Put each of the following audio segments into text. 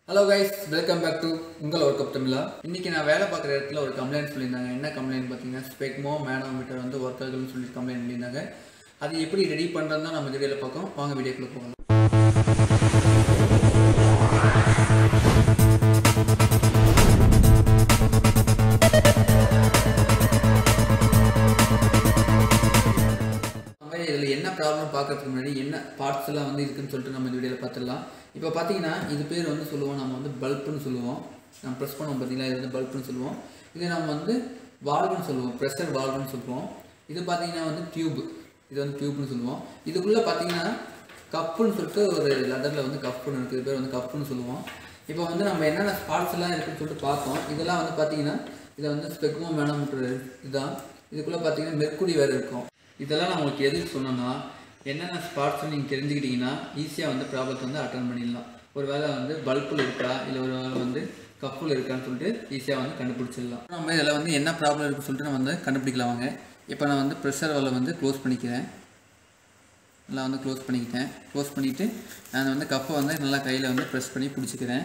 Hello guys welcome back to உங்கள் work up தமிழா இன்றைக்கி நான் வேலை பார்க்குற இடத்துல ஒரு கம்ப்ளைண்ட் சொல்லியிருந்தாங்க என்ன கம்ப்ளைண்ட் பார்த்தீங்கன்னா ஸ்பெக்மோ மேனோமீட்டர் வந்து ஒர்க் ஆகுதுன்னு சொல்லி கம்ப்ளைண்ட் பண்ணியிருந்தாங்க அது எப்படி ரெடி பண்ணுறது தான் நம்ம வீடியோவில் பார்க்கோம் வாங்க வீடியோக்குள்ளே போகலாம் நம்ம இதில் என்ன ப்ராப்ளம் பார்க்கறதுக்கு முன்னாடி என்ன பார்ட்ஸ் எல்லாம் வந்து இருக்குன்னு சொல்லிட்டு நம்ம இந்த வீடியோவில் பார்த்துடலாம் இப்போ பார்த்தீங்கன்னா இது பேர் வந்து சொல்லுவோம் நம்ம வந்து பல்புன்னு சொல்லுவோம் நம்ம ப்ரெஸ் பண்ணுவோம் பார்த்தீங்களா இது வந்து பல்புன்னு சொல்லுவோம் இது நம்ம வந்து வால்வுன்னு சொல்லுவோம் ப்ரெஷர் வால்வுன்னு சொல்லுவோம் இது பார்த்தீங்கன்னா வந்து டியூப் இது வந்து டியூப்னு சொல்லுவோம் இதுக்குள்ளே பார்த்தீங்கன்னா கப்புன்னு சொல்லிட்டு ஒரு லெதரில் வந்து கப்புன்னு இருக்குது இது பேர் வந்து கப்புன்னு சொல்லுவோம் இப்போ வந்து நம்ம என்னென்ன பார்ட்ஸ் எல்லாம் இருக்குன்னு சொல்லிட்டு பார்த்தோம் இதெல்லாம் வந்து பார்த்தீங்கன்னா இதை வந்து ஸ்பெக்மோ மேனோமீட்டர் இதுதான் இதுக்குள்ளே பார்த்தீங்கன்னா மெர்க்குரி வேறு இருக்கும் இதெல்லாம் நான் உங்களுக்கு எதுக்கு சொன்னேன்னா என்னென்ன ஸ்பாட்ஸ் நீங்கள் தெரிஞ்சுக்கிட்டீங்கன்னா ஈஸியாக வந்து ப்ராப்ளத்தை வந்து அட்டன் பண்ணிடலாம் ஒரு வேளை வந்து பல்பில் இருக்கா இல்லை ஒரு வேளை வந்து கப்பில் இருக்கான்னு சொல்லிட்டு ஈஸியாக வந்து கண்டுபிடிச்சிடலாம் நம்ம இதில் வந்து என்ன ப்ராப்ளம் இருக்குன்னு சொல்லிட்டு நம்ம வந்து கண்டுபிடிக்கலாம் வாங்க இப்போ நான் வந்து ப்ரெஷர் வாலை வந்து க்ளோஸ் பண்ணிக்கிறேன் நல்லா வந்து க்ளோஸ் பண்ணிக்கிட்டேன் க்ளோஸ் பண்ணிவிட்டு நான் வந்து கப்பை வந்து நல்லா கையில் வந்து ப்ரெஸ் பண்ணி பிடிச்சிக்கிறேன்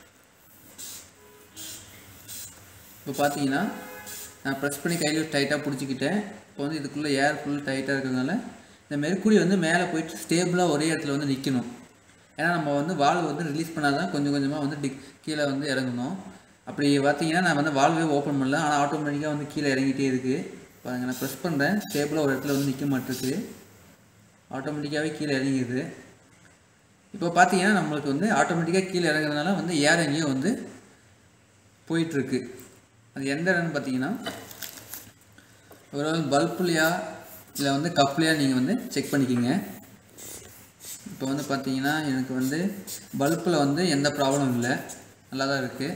இப்போ பார்த்தீங்கன்னா நான் ப்ரெஸ் பண்ணி கையில் டைட்டாக பிடிச்சிக்கிட்டேன் இப்போ வந்து இதுக்குள்ளே ஏர் ஃபுல் டைட்டாக இருக்கிறதுனால இந்த மெர்க்குரி வந்து மேலே போயிட்டு ஸ்டேபிளாக ஒரே இடத்துல வந்து நிற்கணும் ஏன்னா நம்ம வந்து வால்வு வந்து ரிலீஸ் பண்ணால் தான் கொஞ்சம் கொஞ்சமாக வந்து டிக் கீழே வந்து இறங்கணும் அப்படி பார்த்தீங்கன்னா நான் வந்து வால்வே ஓப்பன் பண்ணல ஆனால் ஆட்டோமேட்டிக்காக வந்து கீழே இறங்கிட்டே இருக்குது பாருங்க நான் ப்ரெஸ் பண்ணுறேன் ஸ்டேபிளாக ஒரு இடத்துல வந்து நிற்க மாட்டிருக்கு ஆட்டோமேட்டிக்காகவே கீழே இறங்கிடுது இப்போ பார்த்தீங்கன்னா நம்மளுக்கு வந்து ஆட்டோமேட்டிக்காக கீழே இறங்குறதுனால வந்து ஏர் எங்கேயோ வந்து போயிட்டுருக்கு அது எந்த இடம்னு பார்த்தீங்கன்னா ஒரு பல்ப்லையா இல்லை வந்து கப்லையா நீங்கள் வந்து செக் பண்ணிக்கிங்க இப்போ வந்து பார்த்தீங்கன்னா எனக்கு வந்து பல்பில் வந்து எந்த ப்ராப்ளம் இல்லை நல்லா தான் இருக்குது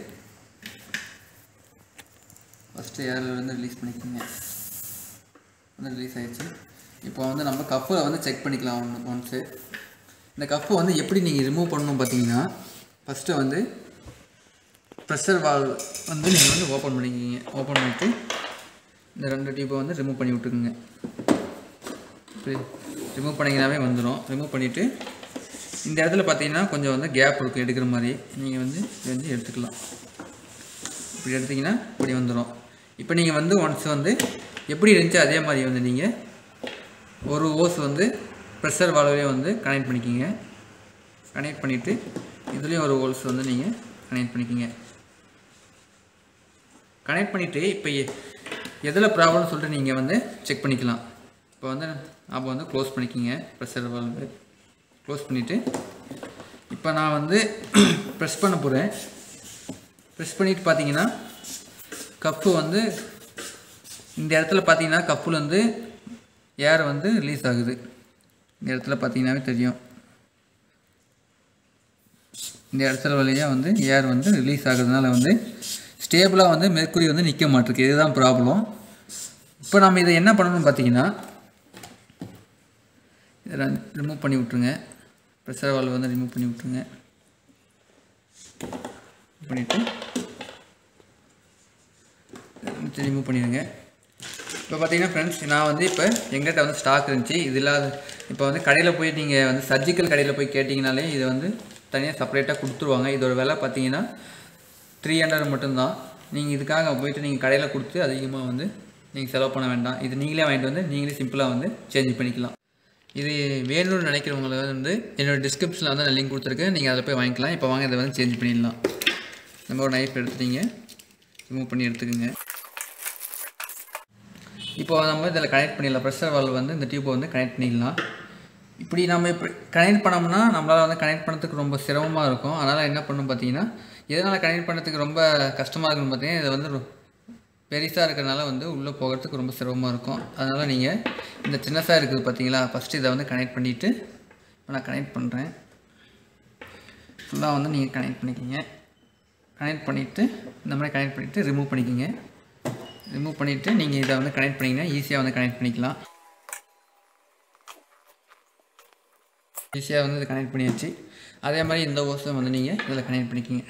ஃபஸ்ட்டு ஏரில் வந்து ரிலீஸ் பண்ணிக்கோங்க வந்து ரிலீஸ் ஆயிடுச்சு இப்போ வந்து நம்ம கப்பில் வந்து செக் பண்ணிக்கலாம் ஒன்று ஒன்ஸு இந்த கப்பு வந்து எப்படி நீங்கள் ரிமூவ் பண்ணணும் பார்த்தீங்கன்னா ஃபஸ்ட்டு வந்து ப்ரெஷர் வால் வந்து நீங்கள் வந்து ஓப்பன் பண்ணிக்கிங்க ஓப்பன் பண்ணிவிட்டு இந்த ரெண்டு டியூப்பை வந்து ரிமூவ் பண்ணி விட்டுக்குங்க இப்படி ரிமூவ் பண்ணிங்கனாவே வந்துடும் ரிமூவ் பண்ணிவிட்டு இந்த இடத்துல பார்த்தீங்கன்னா கொஞ்சம் வந்து கேப் இருக்கும் எடுக்கிற மாதிரி நீங்கள் வந்து இதை வந்து எடுத்துக்கலாம் இப்படி எடுத்திங்கன்னா இப்படி வந்துடும் இப்போ நீங்கள் வந்து ஒன்ஸ் வந்து எப்படி இருந்துச்சு அதே மாதிரி வந்து நீங்கள் ஒரு ஓஸ் வந்து ப்ரெஷர் வால்வே வந்து கனெக்ட் பண்ணிக்கிங்க கனெக்ட் பண்ணிவிட்டு இதுலேயும் ஒரு ஹோல்ஸ் வந்து நீங்கள் கனெக்ட் பண்ணிக்கிங்க கனெக்ட் பண்ணிவிட்டு இப்போ எதில் ப்ராப்ளம்னு சொல்லிட்டு நீங்கள் வந்து செக் பண்ணிக்கலாம் இப்போ வந்து அப்போ வந்து க்ளோஸ் பண்ணிக்கிங்க ப்ரெஷர் வால்வு க்ளோஸ் பண்ணிவிட்டு இப்போ நான் வந்து ப்ரெஸ் பண்ண போகிறேன் ப்ரெஸ் பண்ணிவிட்டு பார்த்தீங்கன்னா கப்பு வந்து இந்த இடத்துல பார்த்தீங்கன்னா கப்பில் வந்து ஏர் வந்து ரிலீஸ் ஆகுது இந்த இடத்துல பார்த்தீங்கன்னாவே தெரியும் இந்த இடத்துல வழியாக வந்து ஏர் வந்து ரிலீஸ் ஆகுறதுனால வந்து ஸ்டேபிளாக வந்து மெர்க்குரி வந்து நிற்க மாட்டிருக்கு இதுதான் ப்ராப்ளம் இப்போ நம்ம இதை என்ன பண்ணணும்னு பார்த்தீங்கன்னா இதை ரிமூவ் பண்ணி விட்ருங்க ப்ரெஷர் வால்வ் வந்து ரிமூவ் பண்ணி விட்ருங்க பண்ணிவிட்டு ரிமூவ் பண்ணிடுங்க இப்போ பார்த்தீங்கன்னா ஃப்ரெண்ட்ஸ் நான் வந்து இப்போ எங்கிட்ட வந்து ஸ்டாக் இருந்துச்சு இது இல்லாத இப்போ வந்து கடையில் போய் நீங்கள் வந்து சர்ஜிக்கல் கடையில் போய் கேட்டிங்கனாலே இதை வந்து தனியாக செப்பரேட்டாக கொடுத்துருவாங்க இதோட விலை பார்த்தீங்கன்னா த்ரீ ஹண்ட்ரட் மட்டும்தான் நீங்கள் இதுக்காக போயிட்டு நீங்கள் கடையில் கொடுத்து அதிகமாக வந்து நீங்கள் செலவு பண்ண வேண்டாம் இது நீங்களே வாங்கிட்டு வந்து நீங்களே சிம்பிளாக வந்து சேஞ்ச் பண்ணிக்கலாம் இது வேணும்னு நினைக்கிறவங்கள வந்து என்னோடய டிஸ்கிரிப்ஷனில் வந்து நான் லிங்க் கொடுத்துருக்கேன் நீங்கள் அதை போய் வாங்கிக்கலாம் இப்போ வாங்க இதை வந்து சேஞ்ச் பண்ணிடலாம் நம்ம ஒரு நைஃப் எடுத்துட்டீங்க ரிமூவ் பண்ணி எடுத்துக்கோங்க இப்போ நம்ம இதில் கனெக்ட் பண்ணிடலாம் ப்ரெஷர் வால்வ் வந்து இந்த டியூப்பை வந்து கனெக்ட் பண்ணிடலாம் இப்படி நம்ம இப்படி கனெக்ட் பண்ணோம்னா நம்மளால் வந்து கனெக்ட் பண்ணுறதுக்கு ரொம்ப சிரமமாக இருக்கும் அதனால் என்ன பண்ணணும் பார்த்தீங்கன்னா எதனால் கனெக்ட் பண்ணுறதுக்கு ரொம்ப கஷ்டமாக இருக்குன்னு பார்த்தீங்கன்னா இதை வந்து பெருசாக இருக்கிறனால வந்து உள்ளே போகிறதுக்கு ரொம்ப சிரமமாக இருக்கும் அதனால் நீங்கள் இந்த சின்னசாக இருக்குது பார்த்தீங்களா ஃபஸ்ட்டு இதை வந்து கனெக்ட் பண்ணிவிட்டு நான் கனெக்ட் பண்ணுறேன் ஃபுல்லாக வந்து நீங்கள் கனெக்ட் பண்ணிக்கிங்க கனெக்ட் பண்ணிவிட்டு இந்த மாதிரி கனெக்ட் பண்ணிவிட்டு ரிமூவ் பண்ணிக்கிங்க ரிமூவ் பண்ணிவிட்டு நீங்கள் இதை வந்து கனெக்ட் பண்ணிங்கன்னா ஈஸியாக வந்து கனெக்ட் பண்ணிக்கலாம் ஈஸியாக வந்து இதை கனெக்ட் பண்ணியாச்சு அதே மாதிரி இந்த ஓஸும் வந்து நீங்கள் இதில் கனெக்ட் பண்ணிக்கிங்க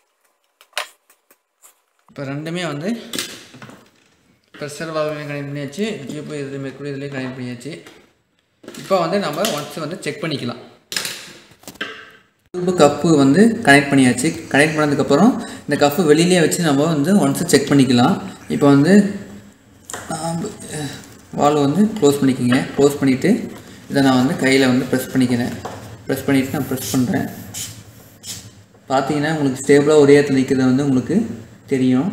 இப்போ ரெண்டுமே வந்து ப்ரெஷர் வால்வையும் கனெக்ட் பண்ணியாச்சு இப்போ இதில் மெர்க்குரி இதுலேயும் கனெக்ட் பண்ணியாச்சு இப்போ வந்து நம்ம ஒன்ஸ் வந்து செக் பண்ணிக்கலாம் டியூப்பு கப்பு வந்து கனெக்ட் பண்ணியாச்சு கனெக்ட் பண்ணதுக்கப்புறம் இந்த கப்பு வெளியிலே வச்சு நம்ம வந்து ஒன்ஸ் செக் பண்ணிக்கலாம் இப்போ வந்து வால்வ் வந்து க்ளோஸ் பண்ணிக்கோங்க க்ளோஸ் பண்ணிவிட்டு இதை நான் வந்து கையில் வந்து ப்ரெஸ் பண்ணிக்கிறேன் ப்ரெஸ் பண்ணிவிட்டு நான் ப்ரெஸ் பண்ணுறேன் பார்த்தீங்கன்னா உங்களுக்கு ஸ்டேபிளாக ஒரே இடத்துல நிற்கிறது வந்து உங்களுக்கு தெரியும்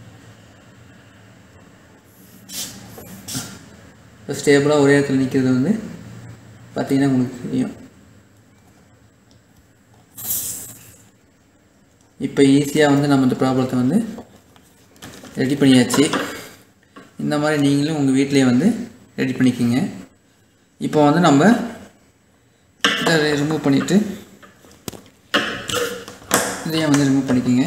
ஸ்டேபிளாக ஒரே இடத்துல நிற்கிறது வந்து பார்த்தீங்கன்னா உங்களுக்கு தெரியும் இப்போ ஈஸியாக வந்து நம்ம இந்த ப்ராப்ளத்தை வந்து ரெடி பண்ணியாச்சு இந்த மாதிரி நீங்களும் உங்கள் வீட்டிலேயே வந்து ரெடி பண்ணிக்கோங்க இப்போ வந்து நம்ம இதை ரிமூவ் பண்ணிவிட்டு இதையும் வந்து ரிமூவ் பண்ணிக்கோங்க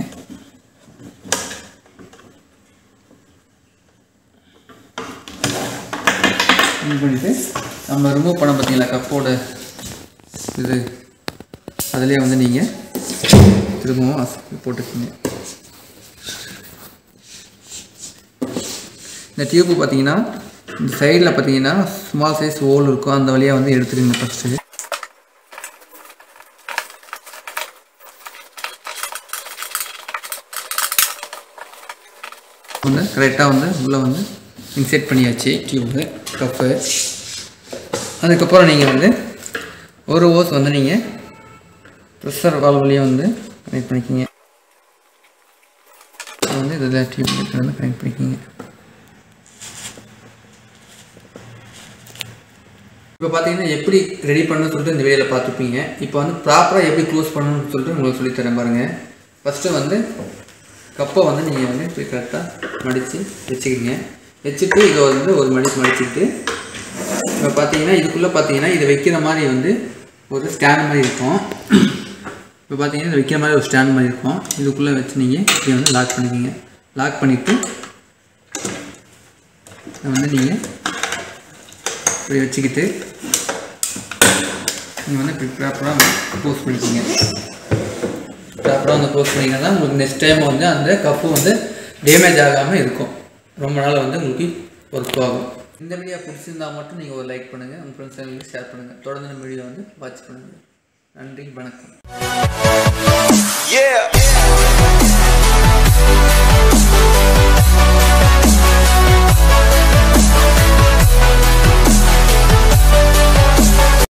ரிமூவ் பண்ணிவிட்டு நம்ம ரிமூவ் பண்ண பார்த்தீங்களா கப்போட இது அதிலே வந்து நீங்கள் திரும்பவும் அச- போட்டுக்கோங்க இந்த டியூப்பு பார்த்தீங்கன்னா இந்த சைடில் பார்த்தீங்கன்னா ஸ்மால் சைஸ் ஹோல் இருக்கும் அந்த வழியாக வந்து எடுத்துருங்க ஃபஸ்ட்டு வந்து கரெக்டாக வந்து உள்ளே வந்து இன்செர்ட் பண்ணியாச்சு டியூப்பு கப்பு அதுக்கப்புறம் நீங்கள் வந்து ஒரு ஓஸ் வந்து நீங்கள் ப்ரெஷர் வால்வ்லேயே வந்து கனெக்ட் பண்ணிக்கிங்க இது வந்து இதில் டியூப் வந்து கனெக்ட் பண்ணிக்கிங்க இப்போ பார்த்தீங்கன்னா எப்படி ரெடி பண்ணணும்னு சொல்லிட்டு இந்த வீடியோவில் பார்த்துப்பீங்க இப்போ வந்து ப்ராப்பராக எப்படி க்ளோஸ் பண்ணணும்னு சொல்லிட்டு உங்களுக்கு சொல்லித்தரேன் பாருங்கள் ஃபஸ்ட்டு வந்து கப்பை வந்து நீங்கள் வந்து இப்படி கரெக்டாக மடித்து வச்சுக்கிங்க வச்சுட்டு இதை வந்து ஒரு மடிச்சு மடிச்சுட்டு இப்போ பார்த்தீங்கன்னா இதுக்குள்ளே பார்த்தீங்கன்னா இதை வைக்கிற மாதிரி வந்து ஒரு ஸ்டாண்ட் மாதிரி இருக்கும் இப்போ பார்த்தீங்கன்னா இதை வைக்கிற மாதிரி ஒரு ஸ்டாண்ட் மாதிரி இருக்கும் இதுக்குள்ளே வச்சு நீங்கள் இதை வந்து லாக் பண்ணிக்கிங்க லாக் பண்ணிவிட்டு இதை வந்து நீங்கள் இப்படி வச்சுக்கிட்டு நீங்கள் வந்து இப்படி ப்ராப்பராக க்ளோஸ் பண்ணிக்கிங்க ப்ராப்பராக வந்து க்ளோஸ் பண்ணிங்கன்னா தான் உங்களுக்கு நெக்ஸ்ட் டைம் வந்து அந்த கப்பு வந்து டேமேஜ் ஆகாமல் இருக்கும் ரொம்ப நாள் வந்து உங்களுக்கு ஒர்க் ஆகும் இந்த வீடியோ பிடிச்சிருந்தா மட்டும் நீங்கள் ஒரு லைக் பண்ணுங்கள் உங்கள் ஃப்ரெண்ட்ஸ் ஷேர் பண்ணுங்கள் தொடர்ந்து நம்ம வீடியோ வந்து வாட்ச் பண்ணுங்கள் நன்றி வணக்கம் Yeah.